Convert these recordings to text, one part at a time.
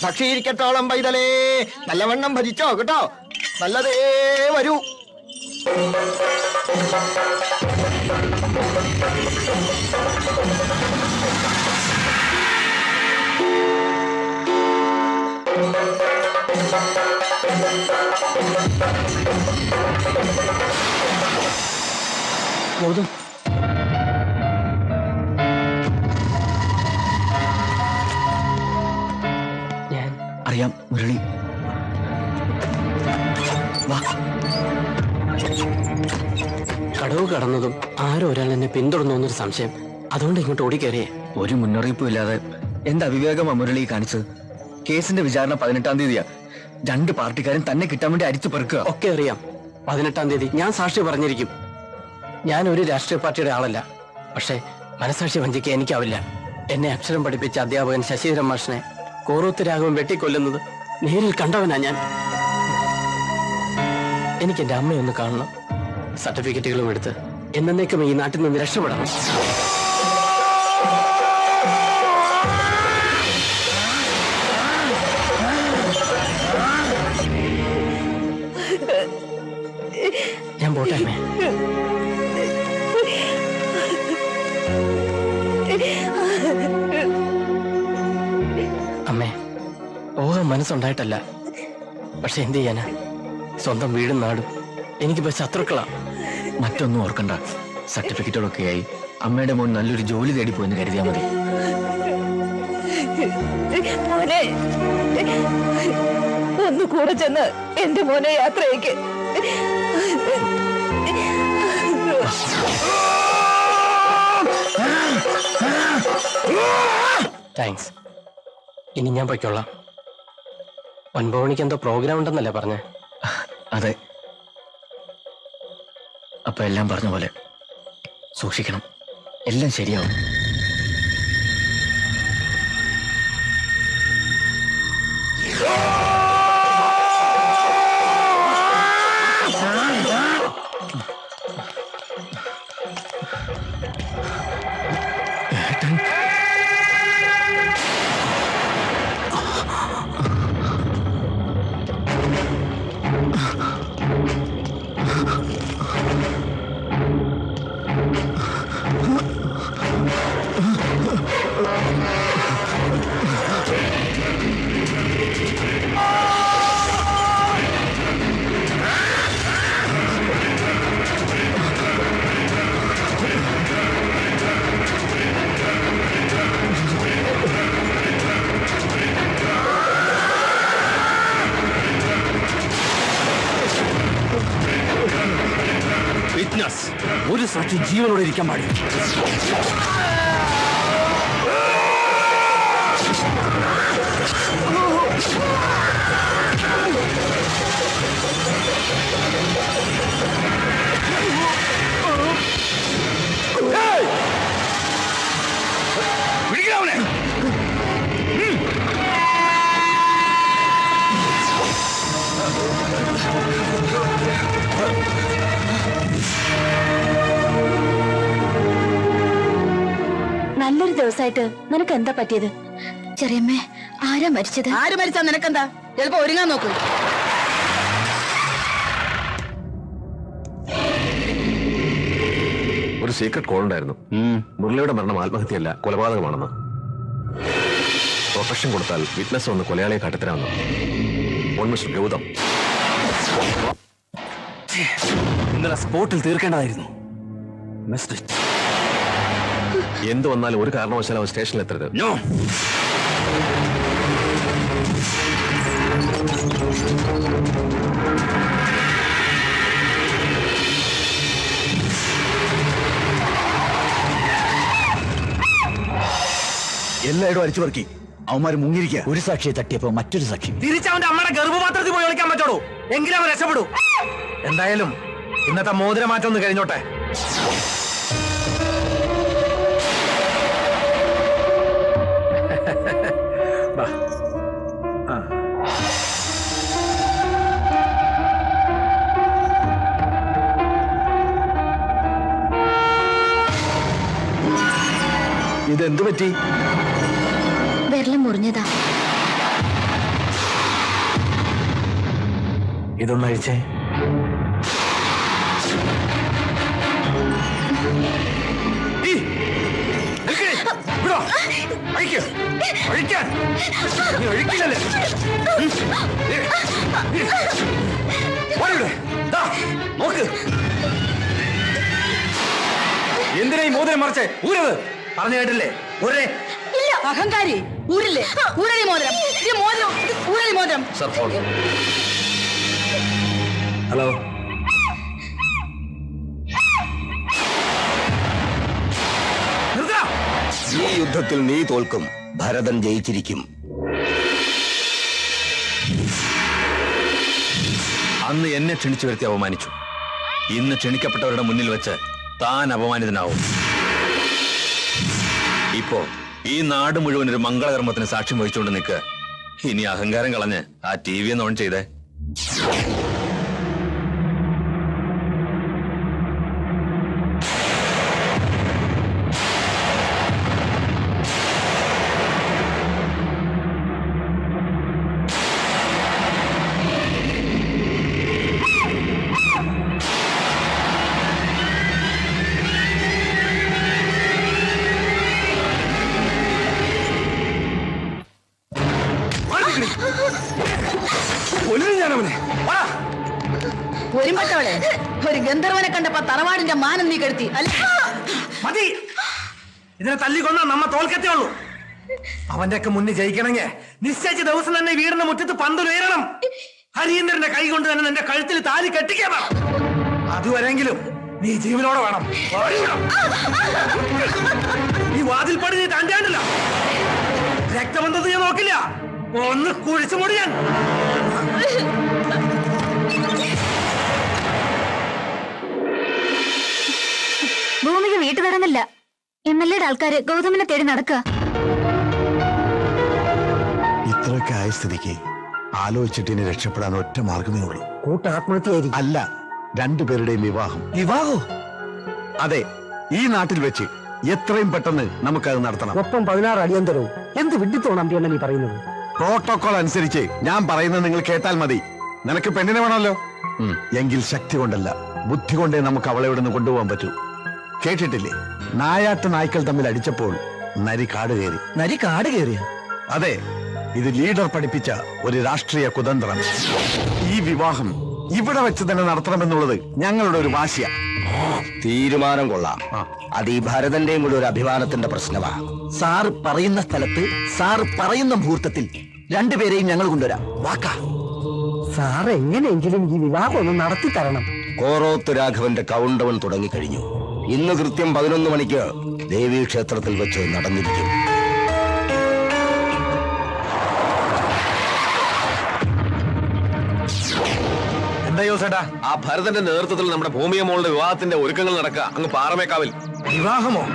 സാക്ഷിയിരിക്കട്ടോളം പൈതലേ നല്ലവണ്ണം ഭജിച്ചോ കേട്ടോ നല്ലതേ വരൂ ഗൗതം ഞാൻ അറിയാം മുരളി വാ കടവ് കടന്നതും ആരോ ഒരാൾ എന്നെ പിന്തുടർന്നു എന്നൊരു സംശയം അതുകൊണ്ട് ഇങ്ങോട്ട് ഓടിക്കയറിയേ ഒരു മുന്നറിയിപ്പും ഇല്ലാതെ എന്ത് അവിവേകമാ മുരളി കാണിച്ചത് കേസിന്റെ വിചാരണ പതിനെട്ടാം തീയതിയാ രണ്ട് പാർട്ടിക്കാരും തന്നെ കിട്ടാൻ വേണ്ടി അരിച്ചു പെറുക്കുക ഒക്കെ അറിയാം പതിനെട്ടാം തീയതി ഞാൻ സാക്ഷി പറഞ്ഞിരിക്കും ഞാൻ ഒരു രാഷ്ട്രീയ പാർട്ടിയുടെ ആളല്ല പക്ഷേ മനസാക്ഷി വഞ്ചിക്കാൻ എനിക്കാവില്ല എന്നെ അക്ഷരം പഠിപ്പിച്ച അധ്യാപകൻ ശശിധരൻ മാഷിനെ കോറൂത്ത് രാഘവൻ വെട്ടിക്കൊല്ലുന്നത് നേരിൽ കണ്ടവനാ ഞാൻ എനിക്ക് എന്റെ അമ്മയെ ഒന്ന് കാണണം സർട്ടിഫിക്കറ്റുകളും എടുത്ത് എന്നേക്കും ഈ നാട്ടിൽ നിന്ന് രക്ഷപ്പെടണം ഞാൻ പോട്ടെ അമ്മേ അമ്മേ പോകാൻ മനസ്സുണ്ടായിട്ടല്ല പക്ഷെ എന്ത് ചെയ്യാനാ സ്വന്തം വീടും നാടും എനിക്കിപ്പോ ശത്രുക്കളാ മറ്റൊന്നും ഓർക്കണ്ട സർട്ടിഫിക്കറ്റുകളൊക്കെ ആയി അമ്മയുടെ മോൻ നല്ലൊരു ജോലി തേടി പോയെന്ന് കരുതിയാൽ മതി മോനെ ഒന്ന് കൂടെ ചെന്ന് എന്റെ മോനെ യാത്രയ്ക്ക് താങ്ക്സ് ഇനി ഞാൻ പൊയ്ക്കൊള്ളാം ഒൻപത് മണിക്ക് എന്തോ പ്രോഗ്രാം ഉണ്ടെന്നല്ലേ പറഞ്ഞേ അതെ അപ്പൊ എല്ലാം പറഞ്ഞ പോലെ സൂക്ഷിക്കണം എല്ലാം ശരിയാവും വിറ്റ്നസ് ഒരു സാക്ഷി ജീവനോടെ ഇരിക്കാൻ പാടില്ല പിടിക്കണവനെ നല്ലൊരു ദിവസമായിട്ട് നിനക്ക് എന്താ പറ്റിയത് ചെറിയമ്മേ ആരാ മരിച്ചത് ആര് മരിച്ചാ നിനക്കെന്താ ചിലപ്പോ ഒരുങ്ങാൻ നോക്കൂ ഒരു സീക്രട്ട് കോൾ ഉണ്ടായിരുന്നു മുരളിയുടെ മരണം ആത്മഹത്യയല്ല കൊലപാതകമാണെന്ന് പ്രൊട്ടക്ഷൻ കൊടുത്താൽ വിറ്റ്നസ് വന്ന് കൊലയാളിയെ കാട്ടിത്തരാമെന്ന് ഓൺ മിസ്റ്റർ ഗൗതം ഇന്നലെ സ്പോട്ടിൽ തീർക്കേണ്ടതായിരുന്നു മിസ്റ്റർ എന്ത് വന്നാലും ഒരു കാരണവശാലും അവൻ സ്റ്റേഷനിൽ എത്തരുത് നോ എല്ലായിടും അരിച്ചു പറക്കി അവന്മാര് മുങ്ങിയിരിക്കുക ഒരു സാക്ഷിയെ തട്ടിയപ്പോ മറ്റൊരു സാക്ഷി തിരിച്ചവന്റെ അമ്മയുടെ ഗർഭപാത്രത്തിൽ പോയി ഒളിക്കാൻ പറ്റോളൂ എങ്കിലും അവൻ രക്ഷപ്പെടൂ എന്തായാലും ഇന്നത്തെ മോതിരമാറ്റം ഒന്ന് കഴിഞ്ഞോട്ടെ വാ. ആ. ഇതെന്തു പറ്റി വിരലം മുറിഞ്ഞതാ ഇതൊന്ന് അഴിച്ചേ ഈ, നിൽക്ക്. വിടോ. അഴിക്ക്. അഴിക്കാൻ. നീ അഴിക്കില്ലല്ലേ? ഉം. ഏ, ഏ. ഓടി ഇവിടെ. ദാ, നോക്ക് എന്തിനാ ഈ മോതിരം മറിച്ചേ ഊരത് പറഞ്ഞു കേട്ടില്ലേ ഊരേ അഹങ്കാരി ഊരില്ലേ ഊരലി മോതിരം ഇത് മോതിരം ഇത് ഊരലി മോതിരം സർ ഫോൺ ഹലോ നിർത്തടാ. ഈ യുദ്ധത്തിൽ നീ തോൽക്കും ഭരതൻ ജയിച്ചിരിക്കും അന്ന് എന്നെ ക്ഷണിച്ചു വരുത്തി അപമാനിച്ചു ഇന്ന് ക്ഷണിക്കപ്പെട്ടവരുടെ മുന്നിൽ വെച്ച് താൻ അപമാനിതനാവും ഇപ്പോ ഈ നാട് മുഴുവൻ ഒരു മംഗളകർമ്മത്തിന് സാക്ഷ്യം വഹിച്ചുകൊണ്ട് നിൽക്ക് ഇനി അഹങ്കാരം കളഞ്ഞ് ആ ടി വി ഒന്ന് ഓൺ ചെയ്തേ കൊല്ലും ഞാൻ അവനെ വാ. ഒരുമ്പട്ടവളെ ഒരു ഗന്ധർവനെ കണ്ടപ്പോ തറവാടിന്റെ മാനം നീ കെടുത്തി അല്ല മതി ഇതിനെ തല്ലിക്കൊന്നാ നമ്മ തോൽക്കത്തേ ഉള്ളൂ അവന്റെ ഒക്കെ മുന്നിൽ ജയിക്കണമെങ്കിൽ നിശ്ചയിച്ച ദിവസം തന്നെ ഈ വീടിന്റെ മുറ്റത്ത് പന്തുയരണം ഹരീന്ദ്രന്റെ കൈ കൊണ്ട് തന്നെ നിന്റെ കഴുത്തിൽ താലി കെട്ടിക്കാൻ വേണം അതുവരെങ്കിലും നീ ജീവനോടെ വേണം ഓടിക്കണം. ഈ വാതിൽ പടി നീ തണ്ടാണ്ടില്ല രക്തബന്ധത്ത് ഞാൻ നോക്കില്ല ഒന്ന് കുഴിച്ചു മുടിയാൻ ഭൂമിക്ക് വീട്ടു തടന്നില്ല എം എൽ എയുടെ ആൾക്കാര് ഗൗതമിനെ തേടി നടക്കുക ഇത്രയൊക്കെ ആയ സ്ഥിതിക്ക് ആലോചിച്ചിട്ട് ഇനി രക്ഷപ്പെടാൻ ഒറ്റ മാർഗമേ ഉള്ളൂ കൂട്ട ആത്മഹത്യയായിരിക്കും അല്ല രണ്ടുപേരുടെയും വിവാഹം വിവാഹോ അതെ ഈ നാട്ടിൽ വെച്ച് എത്രയും പെട്ടെന്ന് നമുക്കത് നടത്തണം ഒപ്പം പതിനാറ് അടിയന്തരവും എന്ത് വിഡിത്തോണം അമ്പിയണ്ണ നീ പറയുന്നത് പ്രോട്ടോകോൾ അനുസരിച്ച് ഞാൻ പറയുന്നത് നിങ്ങൾ കേട്ടാൽ മതി നിനക്ക് പെണ്ണിനെ വേണമല്ലോ ഉം, എങ്കിൽ ശക്തി കൊണ്ടല്ല ബുദ്ധി കൊണ്ടേ നമുക്ക് അവളെ ഇവിടുന്ന് കൊണ്ടുപോകാൻ പറ്റൂ കേട്ടിട്ടില്ലേ നായാട്ട് നായ്ക്കൾ തമ്മിൽ അടിച്ചപ്പോൾ നരി കാട് കയറി നരി കാട് കയറിയ അതെ ഇത് ലീഡർ പഠിപ്പിച്ച ഒരു രാഷ്ട്രീയ കുതന്ത്രം ഈ വിവാഹം ഇവിടെ വെച്ച് തന്നെ നടത്തണമെന്നുള്ളത് ഞങ്ങളുടെ ഒരു വാശിയ തീരുമാനം കൊള്ളാം അത് ഈ ഭരതന്റെയും കൂടി ഒരു അഭിമാനത്തിന്റെ പ്രശ്നമാ സാറ് പറയുന്ന സ്ഥലത്ത് സാറ് പറയുന്ന മുഹൂർത്തത്തിൽ രണ്ടുപേരെയും ഞങ്ങൾ കൊണ്ടുവരാം വാക്കാ സാർ എങ്ങനെയെങ്കിലും ഈ വിവാഹം ഒന്ന് നടത്തി തരണം കോറോത്ത് രാഘവന്റെ കൗണ്ടവൻ തുടങ്ങിക്കഴിഞ്ഞു ഇന്ന് കൃത്യം പതിനൊന്ന് മണിക്ക് ദേവീ ക്ഷേത്രത്തിൽ വെച്ച് നടന്നിരിക്കും എന്താ യോസേട്ടാ ആ ഭരതന്റെ നേതൃത്വത്തിൽ നമ്മുടെ ഭൂമിയ മോളുടെ വിവാഹത്തിന്റെ ഒരുക്കങ്ങൾ നടക്കുക അങ്ങ് പാറമേക്കാവിൽ വിവാഹമോ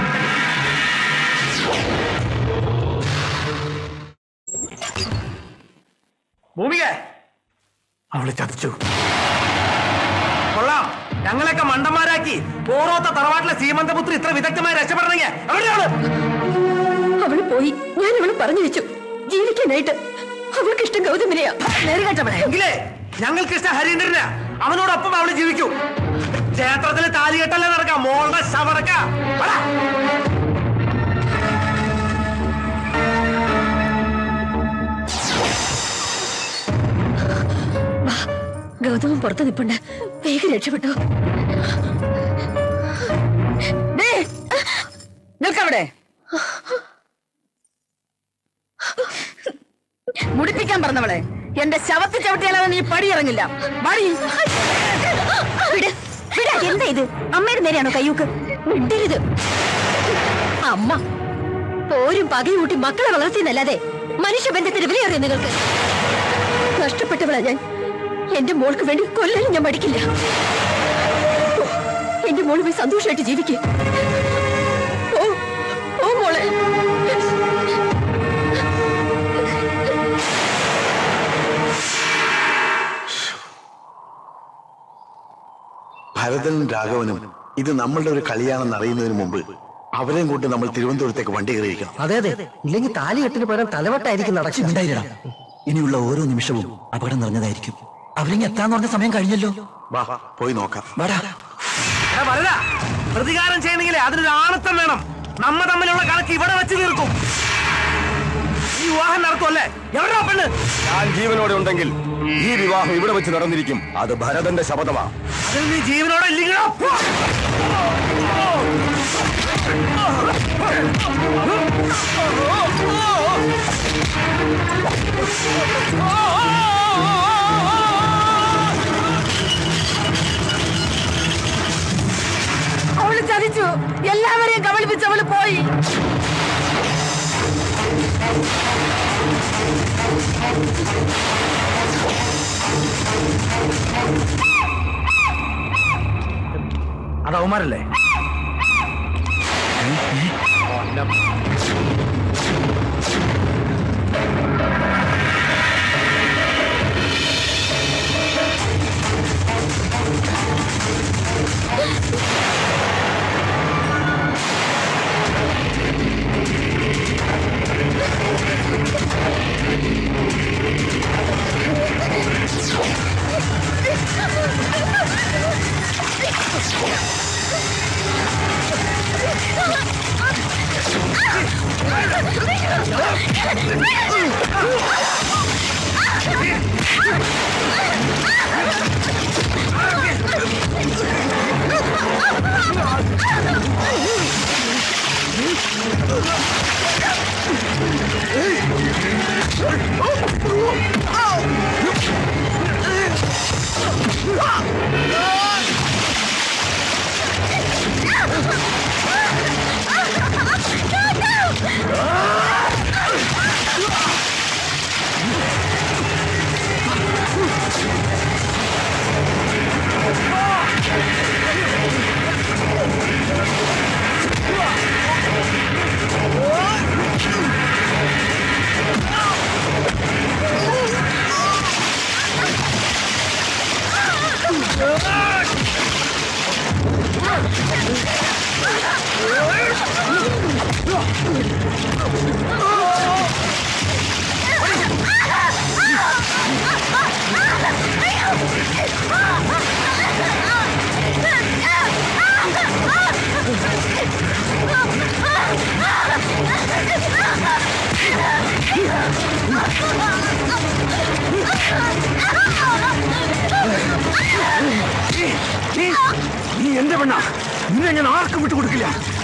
ഭൂമിക അവള് ചതിച്ചു കൊള്ളാം ഞങ്ങളെയൊക്കെ മണ്ടന്മാരാക്കി ഓരോത്ത തറവാട്ടിലെ സീമന്തപുത്രി ഇത്ര വിദഗ്ധമായി രക്ഷപ്പെടണമെങ്കിൽ എവിടെയാണ് അവള് പോയി ഞാൻ അവള് പറഞ്ഞു വെച്ചു ജീവിക്കാനായിട്ട് അവൾക്ക് ഇഷ്ടം ഗൗതമിനെയാ നേരുകെട്ടവളെ എങ്കിലേ ഞങ്ങൾക്ക് ഇഷ്ടം ഹരീന്ദ്രനാ അവനോടൊപ്പം അവള് ജീവിക്കൂ ക്ഷേത്രത്തിൽ താലികെട്ടല്ലേ നടക്കാം മോളുടെ ശവടക്ക ഗൗതമൻ പുറത്ത് നിപ്പുണ്ട് വേഗം രക്ഷപ്പെട്ടോ ഡേ നിൽക്കവിടെ മുടിപ്പിക്കാൻ പറഞ്ഞവളെ എന്റെ ശവത്തിൽ ചവിട്ടിയാലവൻ നീ പടിയിറങ്ങില്ല പടി വിട് വിടാ എന്താ ഇത് അമ്മയുടെ നേരെയാണോ കയ്യൂക്ക് വിടരുത് അമ്മ പോരും പകയും കൂട്ടി മക്കളെ വളർത്തിയെന്നല്ലാതെ മനുഷ്യബന്ധത്തിന് വിലയേറിയ നിങ്ങൾക്ക് നഷ്ടപ്പെട്ടവളാ ഞാൻ എന്റെ മോൾക്ക് വേണ്ടി കൊല്ലാനും ഞാൻ മടിക്കില്ല എന്റെ മോള് പോയി സന്തോഷമായിട്ട് ജീവിക്കേ ഓ ഓ മോളെ ഭരതനും രാഘവനും ഇത് നമ്മളുടെ ഒരു കളിയാണെന്ന് അറിയുന്നതിന് മുമ്പ് അവരെയും കൊണ്ട് നമ്മൾ തിരുവനന്തപുരത്തേക്ക് വണ്ടി കയറിയിരിക്കണം അതെ അതെ ഇല്ലെങ്കിൽ താലി കെട്ടിന് പകരം തലവട്ടായിരിക്കും നടക്കും ഉണ്ടായിരടാ ഇനിയുള്ള ഓരോ നിമിഷവും അപകടം നിറഞ്ഞതായിരിക്കും അവരിങ്ങ് എത്താന്ന് പറഞ്ഞ സമയം കഴിഞ്ഞല്ലോ വാ പോയി നോക്കാം വാടാ എടാ വരടാ പ്രതികാരം ചെയ്യണമെങ്കിലേ അതിനൊരു ആണത്തം വേണം നമ്മ തമ്മിലുള്ള കണക്ക് ഇവിടെ വെച്ച് തീർക്കും ഈ വിവാഹം നടത്തുമല്ലേ എവിടെയാ പെണ്ണ് ഞാൻ ജീവനോടെ ഉണ്ടെങ്കിൽ ഈ വിവാഹം ഇവിടെ വെച്ച് നടന്നിരിക്കും അത് ഭരതന്റെ ശപഥമാ അതിൽ നീ ജീവനോടെ ഇല്ലെങ്കിലോ അവള് ചതിച്ചു എല്ലാവരെയും കബളിപ്പിച്ച് അവള് പോയി അത് അവന്മാരല്ലേ നീ എന്റെ പെണ്ണ നിന്നെ ഞാൻ ആർക്കും വിട്ടുകൊടുക്കില്ല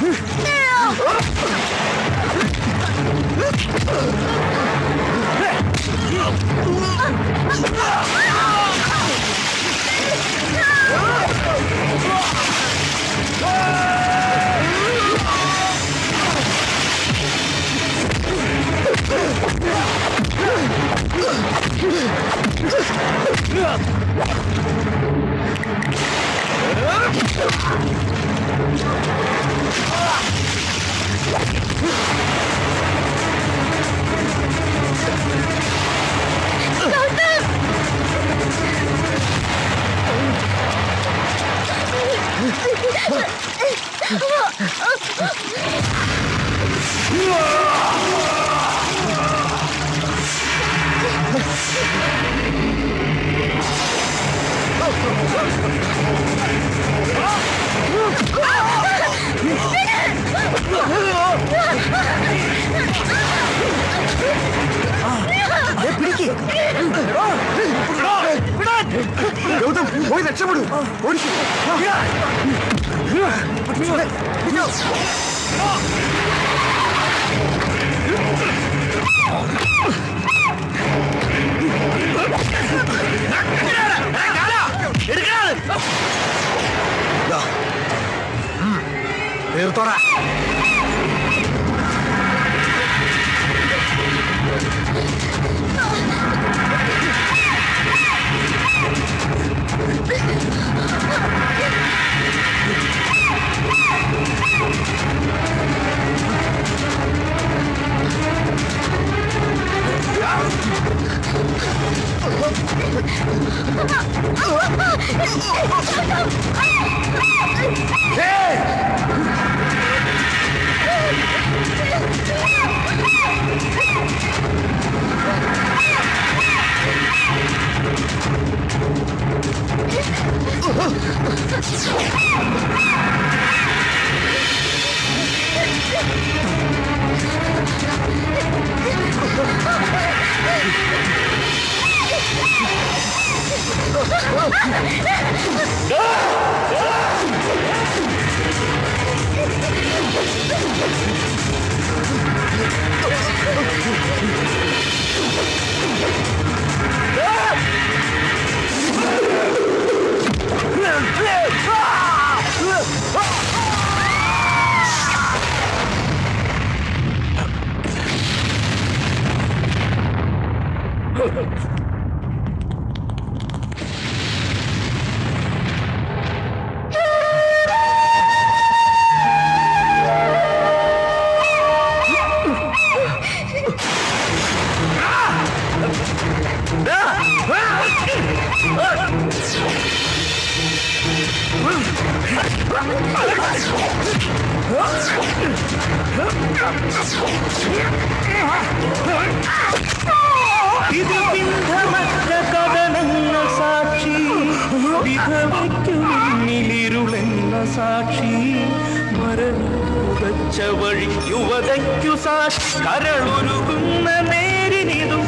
ഗൗതം പോയി രക്ഷപ്പെടൂ ഓടിക്കൂ. തീർത്തോടാ ഇത് ബിന്ദമറ്റ കഥനെന്ന സാക്ഷി വിധവയ്ക്കു മുന്നിലിരുളെന്ന സാക്ഷി മരണം പുകച്ച വഴി യുവതയ്ക്കു സാക്ഷി കരളുരുകുന്ന നേരിനിതും